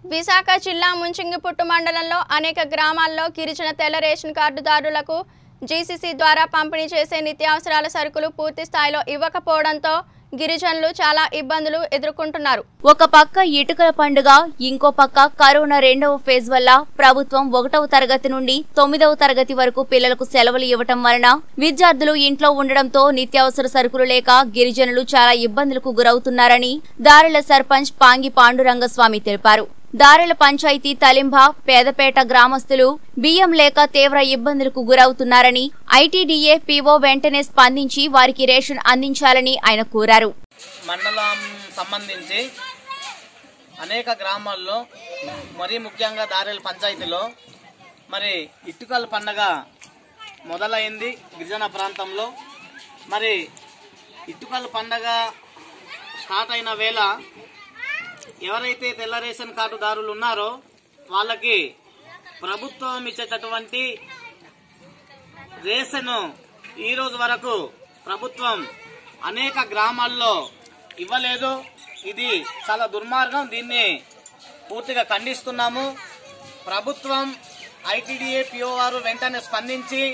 విశాఖ జిల్లా ముంచింగిపుట్టు మండలంలో అనేక గ్రామాల్లో గిరిజన తెల్ల రేషన్ కార్డుదారులకు జీసీసీ ద్వారా పంపిణీ చేసే నిత్యావసరాల సరుకులు పూర్తి స్థాయిలో ఇవ్వకపోవడంతో గిరిజనులు చాలా ఇబ్బందులు ఎదుర్కొంటున్నారు ఒక పక్క ఇటుకల పండుగ ఇంకో పక్క కరోనా రెండవ ఫేజ్ వల్ల ప్రభుత్వం ఒకటవ తరగతి నుండి తొమ్మిదవ తరగతి వరకు పిల్లలకు సెలవులు ఇవ్వటం వలన విద్యార్థులు ఇంట్లో ఉండడంతో నిత్యావసర సరుకులు లేక గిరిజనులు చాలా ఇబ్బందులకు గురవుతున్నారని దారుల సర్పంచ్ పాంగి పాండురంగస్వామి తెలిపారు దారెల పంచాయతీ తలింబ పేదపేట గ్రామస్తులు బియ్యం లేక తీవ్ర ఇబ్బందులకు గురవుతున్నారని ఐటీడీఏ పీఓ వెంటనే స్పందించి వారికి రేషన్ అందించాలని ఆయన కోరారు మండలం సంబంధించి అనేక గ్రామాల్లో మరీ ముఖ్యంగా దారేల పంచాయతీలో మరి ఇటుకల పండగ మొదలైంది గిరిజన ప్రాంతంలో మరి ఇటుకల పండగ స్టార్ట్ అయిన వేళ ఎవరైతే తెల్ల రేషన్ కార్డుదారులు ఉన్నారో వాళ్ళకి ప్రభుత్వం ఇచ్చేటటువంటి రేషన్ ఈ రోజు వరకు ప్రభుత్వం అనేక గ్రామాల్లో ఇవ్వలేదు ఇది చాలా దుర్మార్గం దీన్ని పూర్తిగా ఖండిస్తున్నాము ప్రభుత్వం ఐటీడీఏ పిఓ వారు వెంటనే స్పందించి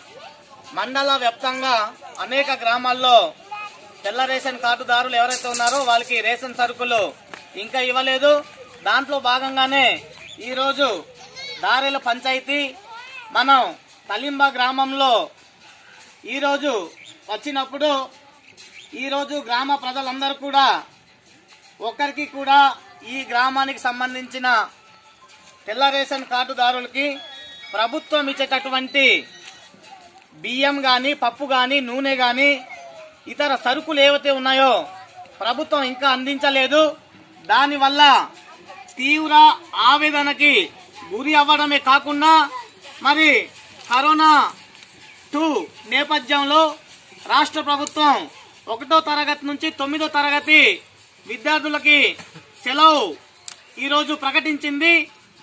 మండల వ్యాప్తంగా అనేక గ్రామాల్లో తెల్ల రేషన్ కార్డుదారులు ఎవరైతే ఉన్నారో వాళ్ళకి రేషన్ సరుకులు ఇంకా ఇవ్వలేదు దాంట్లో భాగంగానే ఈరోజు దారెల పంచాయతీ మనం తలింబ గ్రామంలో ఈరోజు వచ్చినప్పుడు ఈరోజు గ్రామ ప్రజలందరూ కూడా ఒకరికి కూడా ఈ గ్రామానికి సంబంధించిన తెల్ల రేషన్ కార్డుదారులకి ప్రభుత్వం ఇచ్చేటటువంటి బియ్యం కానీ పప్పు కానీ నూనె కానీ ఇతర సరుకులు ఏవైతే ఉన్నాయో ప్రభుత్వం ఇంకా అందించలేదు దానివల్ల తీవ్ర ఆవేదనకి గురి అవ్వడమే కాకుండా మరి కరోనా టూ నేపథ్యంలో రాష్ట్ర ప్రభుత్వం ఒకటో తరగతి నుంచి తొమ్మిదో తరగతి విద్యార్థులకి సెలవు ఈరోజు ప్రకటించింది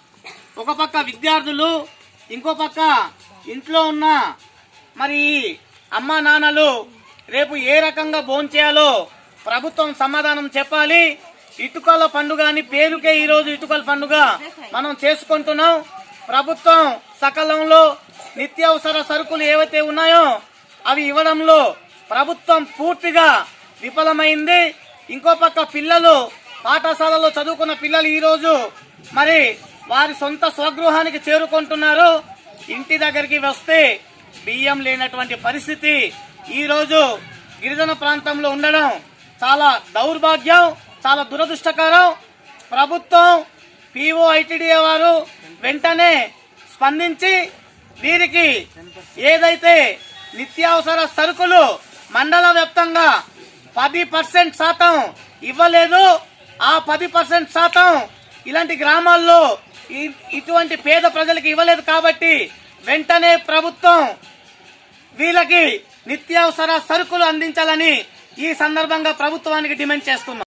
ఒక పక్క విద్యార్థులు ఇంకో పక్క ఇంట్లో ఉన్న మరి అమ్మా నాన్నలు రేపు ఏ రకంగా భోంచేయాలో ప్రభుత్వం సమాధానం చెప్పాలి ఇటుకల పండుగ అని పేరుకే ఈ రోజు ఇటుకల పండుగ మనం చేసుకుంటున్నాం ప్రభుత్వం సకాలంలో నిత్యావసర సరుకులు ఏవైతే ఉన్నాయో అవి ఇవ్వడంలో ప్రభుత్వం పూర్తిగా విఫలమైంది ఇంకో పక్క పిల్లలు పాఠశాలలో చదువుకున్న పిల్లలు ఈ రోజు మరి వారి సొంత స్వగృహానికి చేరుకుంటున్నారు ఇంటి దగ్గరికి వస్తే బియ్యం లేనటువంటి పరిస్థితి ఈ రోజు గిరిజన ప్రాంతంలో ఉండడం చాలా దౌర్భాగ్యం చాలా దురదృష్టకరం ప్రభుత్వం పిఓ ఐటీడీఏ వారు వెంటనే స్పందించి వీరికి ఏదైతే నిత్యావసర సరుకులు మండల వ్యాప్తంగా పది పర్సెంట్ శాతం ఇవ్వలేదు ఆ పది పర్సెంట్ శాతం ఇలాంటి గ్రామాల్లో ఈ- ఇటువంటి పేద ప్రజలకు ఇవ్వలేదు కాబట్టి వెంటనే ప్రభుత్వం వీళ్ళకి నిత్యావసర సరుకులు అందించాలని ఈ సందర్భంగా ప్రభుత్వానికి డిమాండ్ చేస్తున్నాం